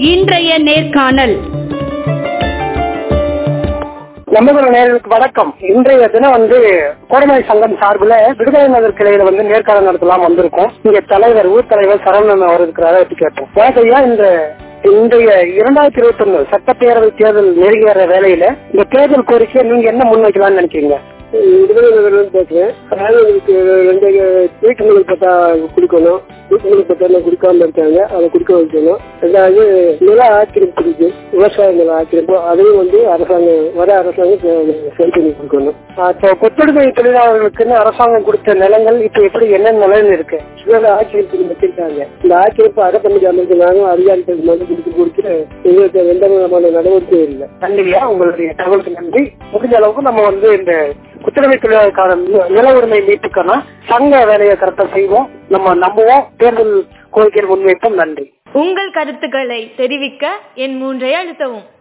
இன்றைய நேர்காணல் நமது நேர்களுக்கு வணக்கம் இன்றைய தினம் வந்து கோடமலை சங்கம் சார்பில் விடுதலை நகர் கிளையில வந்து நேர்காணல் நடத்தலாம் வந்திருக்கோம் இங்க தலைவர் ஊர் தலைவர் சரவணன் அவர் இருக்கிறார வச்சு கேட்டோம் வணக்கம் ஐயா இந்த இன்றைய இரண்டாயிரத்தி இருபத்தி ஒண்ணு சட்டப்பேரவை தேர்தல் நெருங்கி வர வேலையில இந்த தேர்தல் கோரிக்கையை நீங்க என்ன முன்வைக்கலாம்னு நினைக்கிறீங்க விடுதலை நகர்லேருந்து பேசுறேன் அதாவது எனக்கு ரெண்டு வீட்டுங்களுக்கு பட்டா கொடுக்கணும் வீட்டுங்களுக்கு பட்டா கொடுக்காம இருக்காங்க அதை கொடுக்க வைக்கணும் ரெண்டாவது நில ஆக்கிரமிப்பு இருக்கு விவசாய நில ஆக்கிரமிப்பு அதையும் வந்து அரசாங்கம் வர அரசாங்கம் சரி பண்ணி கொடுக்கணும் இப்போ கொத்தடிமை தொழிலாளர்களுக்குன்னு அரசாங்கம் கொடுத்த நிலங்கள் இப்ப எப்படி என்ன நிலையில இருக்கு இதில் ஆக்கிரமிப்பு வச்சிருக்காங்க இந்த ஆக்கிரமிப்பு அடக்கம் அமைக்கிறாங்க அதிகாரிகளுக்கு வந்து கொடுத்து கொடுத்து எங்களுக்கு எந்த விதமான நடவடிக்கையும் இல்லை நன்றியா உங்களுடைய தகவலுக்கு நன்றி முடிஞ்ச அளவுக்கு நம்ம வந்து இந்த குத்தரவை தொழிலாளருக்கான நில உரிமை மீட்புக்கான சங்க வேலையை கரெக்டா செய்வோம் நம்ம நம்புவோம் தேர்தல் கோரிக்கை முன்வைப்போம் நன்றி உங்கள் கருத்துக்களை தெரிவிக்க என் மூன்றை அழுத்தவும்